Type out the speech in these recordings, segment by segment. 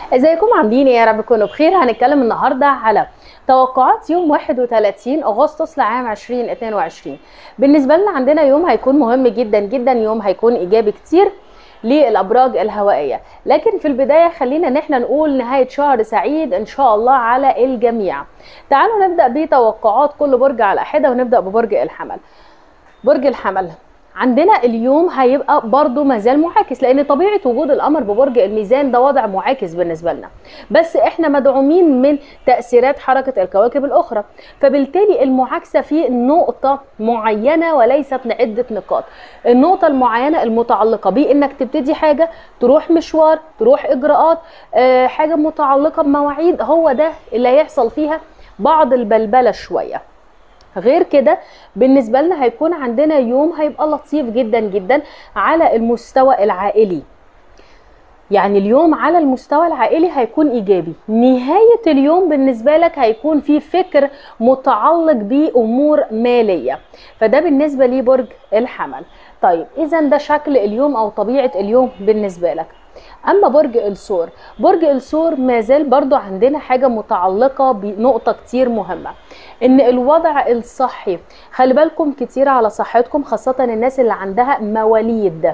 ازيكم عاملين ايه يا رب تكونوا بخير هنتكلم النهارده على توقعات يوم 31 اغسطس لعام 2022 بالنسبه لنا عندنا يوم هيكون مهم جدا جدا يوم هيكون ايجابي كتير للابراج الهوائيه لكن في البدايه خلينا ان احنا نقول نهايه شهر سعيد ان شاء الله على الجميع تعالوا نبدا بتوقعات كل برج على حده ونبدا ببرج الحمل برج الحمل عندنا اليوم هيبقى برضو مازال معاكس لان طبيعه وجود القمر ببرج الميزان ده وضع معاكس بالنسبه لنا بس احنا مدعومين من تاثيرات حركه الكواكب الاخرى فبالتالي المعاكسه في نقطه معينه وليست عده نقاط النقطه المعينه المتعلقه بانك تبتدي حاجه تروح مشوار تروح اجراءات آه حاجه متعلقه بمواعيد هو ده اللي هيحصل فيها بعض البلبله شويه غير كده بالنسبة لنا هيكون عندنا يوم هيبقى لطيف جدا جدا على المستوى العائلي يعني اليوم على المستوى العائلي هيكون ايجابي نهاية اليوم بالنسبة لك هيكون في فكر متعلق بامور مالية فده بالنسبة لبرج الحمل طيب اذا ده شكل اليوم او طبيعة اليوم بالنسبة لك اما برج الثور برج الثور ما زال برضو عندنا حاجه متعلقه بنقطه كتير مهمه ان الوضع الصحي خلي بالكم كتير على صحتكم خاصه الناس اللي عندها مواليد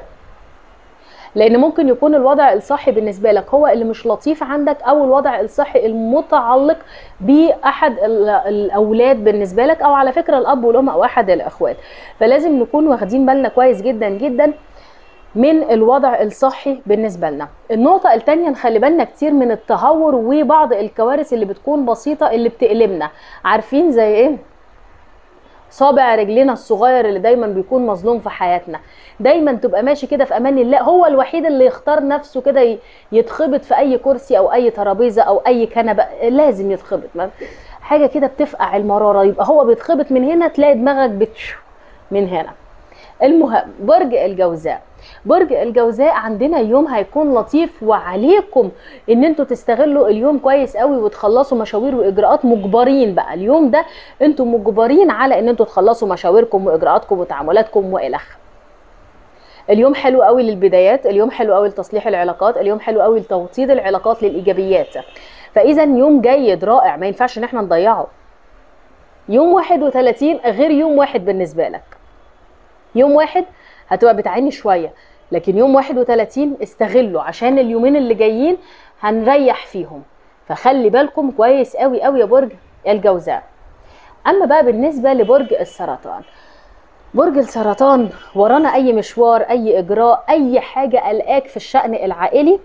لان ممكن يكون الوضع الصحي بالنسبه لك هو اللي مش لطيف عندك او الوضع الصحي المتعلق باحد الاولاد بالنسبه لك او على فكره الاب والام او احد الاخوات فلازم نكون واخدين بالنا كويس جدا جدا من الوضع الصحي بالنسبة لنا النقطة التانية نخلي بالنا كتير من التهور وبعض الكوارث اللي بتكون بسيطة اللي بتقلبنا عارفين زي ايه صابع رجلنا الصغير اللي دايما بيكون مظلوم في حياتنا دايما تبقى ماشي كده في امان الله هو الوحيد اللي يختار نفسه كده يتخبط في اي كرسي او اي ترابيزه او اي كنبه لازم يتخبط حاجه كده بتفقع المراره يبقى هو بيتخبط من هنا تلاقي دماغك بتشو من هنا المهم برج الجوزاء برج الجوزاء عندنا يوم هيكون لطيف وعليكم ان انتوا تستغلوا اليوم كويس قوي وتخلصوا مشاوير واجراءات مجبرين بقى اليوم ده انتوا مجبرين على ان انتوا تخلصوا مشاويركم واجراءاتكم وتعاملاتكم والخ اليوم حلو قوي للبدايات اليوم حلو قوي لتصليح العلاقات اليوم حلو قوي لتوطيد العلاقات للايجابيات فاذا يوم جيد رائع ما ينفعش ان احنا نضيعه يوم 31 غير يوم واحد بالنسبه لك يوم واحد هتبقى بتعاني شويه لكن يوم 31 استغله عشان اليومين اللي جايين هنريح فيهم فخلي بالكم كويس قوي قوي يا برج الجوزاء اما بقى بالنسبه لبرج السرطان برج السرطان ورانا اي مشوار اي اجراء اي حاجه قلقاك في الشان العائلي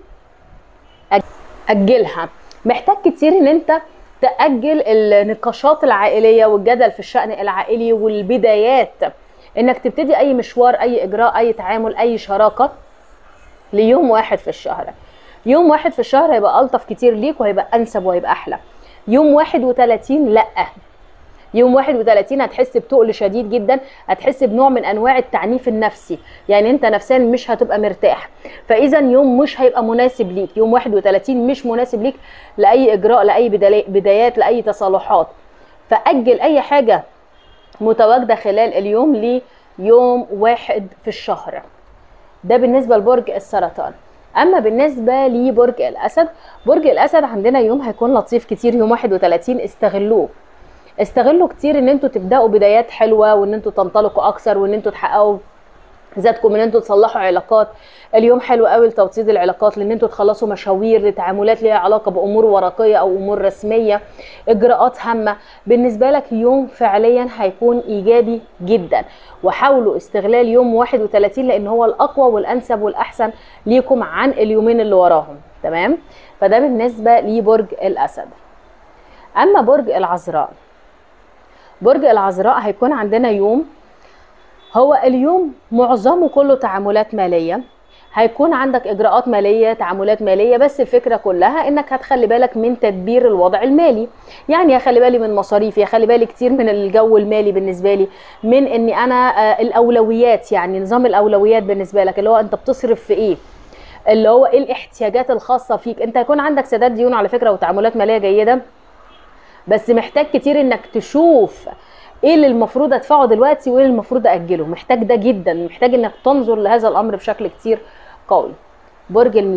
اجلها محتاج كتير ان انت تاجل النقاشات العائليه والجدل في الشان العائلي والبدايات انك تبتدي اي مشوار اي اجراء اي تعامل اي شراكه ليوم واحد في الشهر يوم واحد في الشهر هيبقى الطف كتير ليك وهيبقى انسب وهيبقى احلى يوم 31 لا يوم 31 هتحس بتقل شديد جدا هتحس بنوع من انواع التعنيف النفسي يعني انت نفسيا مش هتبقى مرتاح فاذا يوم مش هيبقى مناسب ليك يوم 31 مش مناسب ليك لاي اجراء لاي بدايات لاي تصالحات فاجل اي حاجه متواجده خلال اليوم ليوم واحد في الشهر ده بالنسبه لبرج السرطان اما بالنسبه لبرج الاسد برج الاسد عندنا يوم هيكون لطيف كتير يوم 31 استغلوه استغلوا كتير ان انتوا تبداوا بدايات حلوه وان انتوا تنطلقوا اكثر وان انتوا تحققوا ذاتكم ان انتوا تصلحوا علاقات اليوم حلو قوي لتوطيد العلاقات لان انتوا تخلصوا مشاوير لتعاملات ليها علاقه بامور ورقيه او امور رسميه اجراءات هامه بالنسبه لك يوم فعليا هيكون ايجابي جدا وحاولوا استغلال يوم 31 لان هو الاقوى والانسب والاحسن ليكم عن اليومين اللي وراهم تمام فده بالنسبه لبرج الاسد اما برج العذراء برج العذراء هيكون عندنا يوم هو اليوم معظمه كله تعاملات ماليه هيكون عندك اجراءات ماليه تعاملات ماليه بس الفكره كلها انك هتخلي بالك من تدبير الوضع المالي يعني هخلي بالي من مصاريفي هخلي بالي كتير من الجو المالي بالنسبه لي من اني انا الاولويات يعني نظام الاولويات بالنسبه لك اللي هو انت بتصرف في ايه اللي هو ايه الاحتياجات الخاصه فيك انت هيكون عندك سداد ديون على فكره وتعاملات ماليه جيده بس محتاج كتير انك تشوف ايه اللي المفروض ادفعه دلوقتي وايه اللي المفروض اجله محتاج ده جدا محتاج انك تنظر لهذا الامر بشكل كتير قوي برج الميزان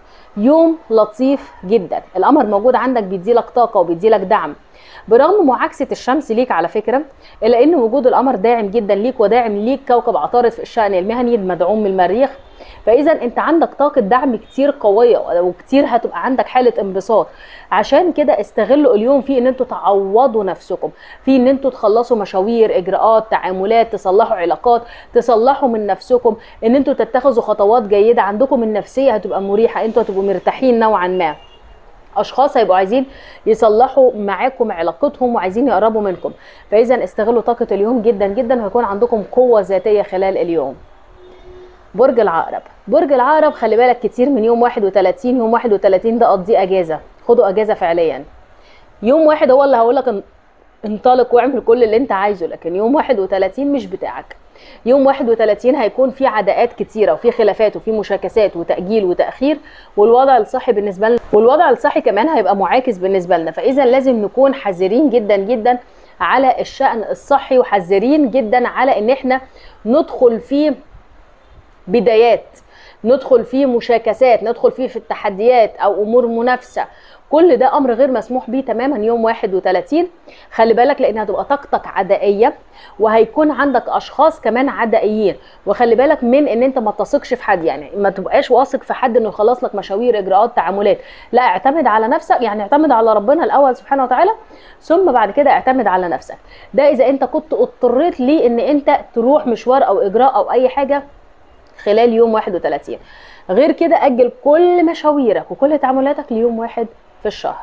يوم لطيف جدا القمر موجود عندك بيديلك طاقه وبيديلك دعم برغم معاكسه الشمس ليك على فكره الا ان وجود القمر داعم جدا ليك وداعم ليك كوكب عطارد في الشان المهني المدعوم من المريخ فاذا انت عندك طاقه دعم كتير قويه وكتير هتبقى عندك حاله انبساط عشان كده استغلوا اليوم في ان انتوا تعوضوا نفسكم في ان انتوا تخلصوا مشاوير اجراءات تعاملات تصلحوا علاقات تصلحوا من نفسكم ان انتوا تتخذوا خطوات جيده عندكم النفسيه هتبقى مريحه انتوا هتبقوا مرتاحين نوعا ما اشخاص هيبقوا عايزين يصلحوا معاكم علاقتهم وعايزين يقربوا منكم فاذا استغلوا طاقه اليوم جدا جدا وهيكون عندكم قوه ذاتيه خلال اليوم برج العقرب برج العقرب خلي بالك كتير من يوم 31 يوم 31 ده قضيه اجازه خدوا اجازه فعليا يوم واحد هو اللي هقول لك انطلق واعمل كل اللي انت عايزه لكن يوم 31 مش بتاعك يوم 31 هيكون في عداءات كتيره وفي خلافات وفي مشاكسات وتاجيل وتاخير والوضع الصحي بالنسبه لنا والوضع الصحي كمان هيبقى معاكس بالنسبه لنا فاذا لازم نكون حذرين جدا جدا على الشأن الصحي وحذرين جدا على ان احنا ندخل في بدايات ندخل فيه مشاكسات ندخل فيه في التحديات او امور منافسه كل ده امر غير مسموح بيه تماما يوم 31 خلي بالك لان هتبقى طاقتك عدائيه وهيكون عندك اشخاص كمان عدائيين وخلي بالك من ان انت ما تثقش في حد يعني ما تبقاش واثق في حد انه يخلص لك مشاوير اجراءات تعاملات لا اعتمد على نفسك يعني اعتمد على ربنا الاول سبحانه وتعالى ثم بعد كده اعتمد على نفسك ده اذا انت كنت اضطريت ليه ان انت تروح مشوار او اجراء او اي حاجه خلال يوم 31 غير كده اجل كل مشاويرك وكل تعاملاتك ليوم واحد في الشهر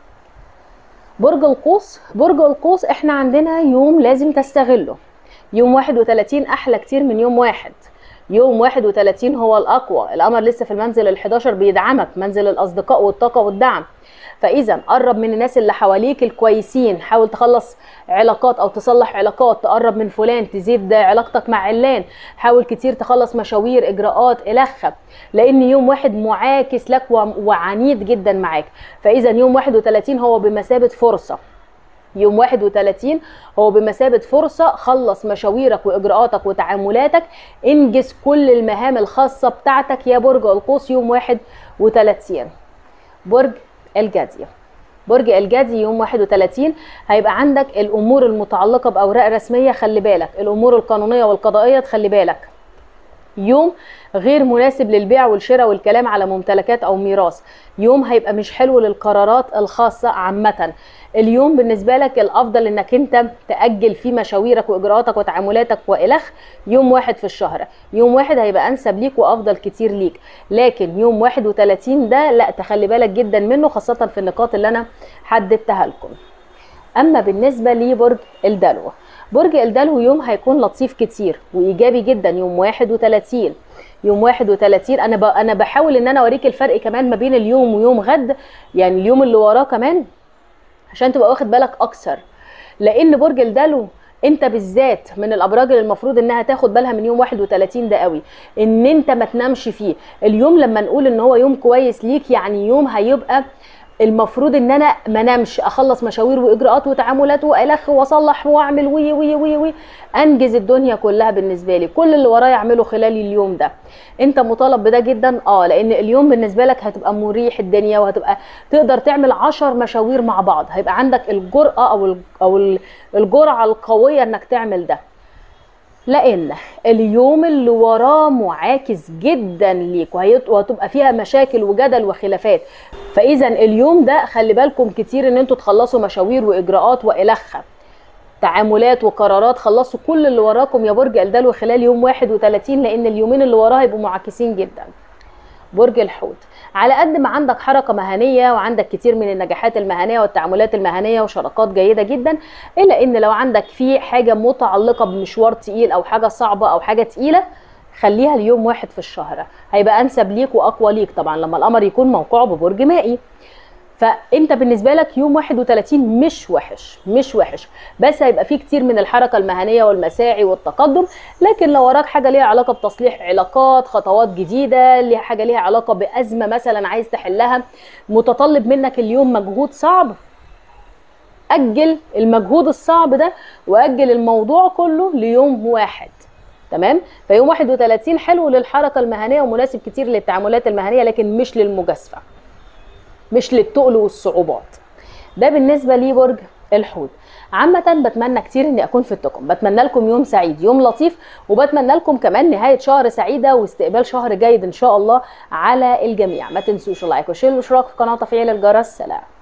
برج القوس برج القوس احنا عندنا يوم لازم تستغله يوم 31 احلى كتير من يوم واحد يوم 31 هو الاقوى القمر لسه في المنزل ال11 بيدعمك منزل الاصدقاء والطاقه والدعم فاذا قرب من الناس اللي حواليك الكويسين حاول تخلص علاقات او تصلح علاقات تقرب من فلان تزيد علاقتك مع علان حاول كتير تخلص مشاوير اجراءات الخ لان يوم واحد معاكس لك وعنيد جدا معاك فاذا يوم 31 هو بمثابه فرصه يوم 31 هو بمثابة فرصة خلص مشاويرك وإجراءاتك وتعاملاتك انجز كل المهام الخاصة بتاعتك يا برج القوس يوم 31 برج الجدي برج الجدي يوم 31 هيبقى عندك الامور المتعلقه باوراق رسميه خلي بالك الامور القانونيه والقضائيه تخلي بالك يوم غير مناسب للبيع والشراء والكلام على ممتلكات او ميراث يوم هيبقى مش حلو للقرارات الخاصه عامه اليوم بالنسبه لك الافضل انك انت تاجل فيه مشاويرك واجراءاتك وتعاملاتك والخ يوم واحد في الشهر يوم واحد هيبقى انسب ليك وافضل كتير ليك لكن يوم 31 ده لا تخلي بالك جدا منه خاصه في النقاط اللي انا حددتها لكم اما بالنسبه لبرج الدلو برج الدلو يوم هيكون لطيف كتير وايجابي جدا يوم 31 يوم 31 انا ب... انا بحاول ان انا اوريك الفرق كمان ما بين اليوم ويوم غد يعني اليوم اللي وراه كمان عشان تبقى واخد بالك اكثر لان برج الدلو انت بالذات من الابراج اللي المفروض انها تاخد بالها من يوم 31 ده قوي ان انت ما تنامش فيه اليوم لما نقول ان هو يوم كويس ليك يعني يوم هيبقى المفروض ان انا ما نامش اخلص مشاوير واجراءات وتعاملات والخ واصلح واعمل وي وي وي وي انجز الدنيا كلها بالنسبه لي كل اللي ورايا اعمله خلال اليوم ده انت مطالب بده جدا اه لان اليوم بالنسبه لك هتبقى مريح الدنيا وهتبقى تقدر تعمل عشر مشاوير مع بعض هيبقى عندك الجرأه او او الجرعه القويه انك تعمل ده لان اليوم اللي وراه معاكس جدا ليك وهتبقى فيها مشاكل وجدل وخلافات فاذا اليوم ده خلي بالكم كتير ان انتوا تخلصوا مشاوير واجراءات والخ تعاملات وقرارات خلصوا كل اللي وراكم يا برج الدلو خلال يوم 31 لان اليومين اللي وراه هيبقوا معاكسين جدا برج الحوت على قد ما عندك حركه مهنيه وعندك كتير من النجاحات المهنيه والتعاملات المهنيه وشراكات جيده جدا الا ان لو عندك في حاجه متعلقه بمشوار تقيل او حاجه صعبه او حاجه تقيله خليها اليوم واحد في الشهر هيبقى انسب ليك واقوى ليك طبعا لما القمر يكون موقعه ببرج مائي فانت بالنسبه لك يوم 31 مش وحش مش وحش بس هيبقى فيه كتير من الحركه المهنيه والمساعي والتقدم لكن لو وراك حاجه ليها علاقه بتصليح علاقات خطوات جديده ليها حاجه ليها علاقه بازمه مثلا عايز تحلها متطلب منك اليوم مجهود صعب اجل المجهود الصعب ده واجل الموضوع كله ليوم واحد تمام فيوم 31 حلو للحركه المهنيه ومناسب كتير للتعاملات المهنيه لكن مش للمجازفه مش للتقل والصعوبات ده بالنسبه لبرج الحوت عامة بتمنى كتير اني اكون في التكم بتمنى لكم يوم سعيد يوم لطيف وبتمنى لكم كمان نهاية شهر سعيدة واستقبال شهر جيد ان شاء الله على الجميع ما تنسوش اللايك والشير والاشتراك في قناة تفعيل الجرس سلام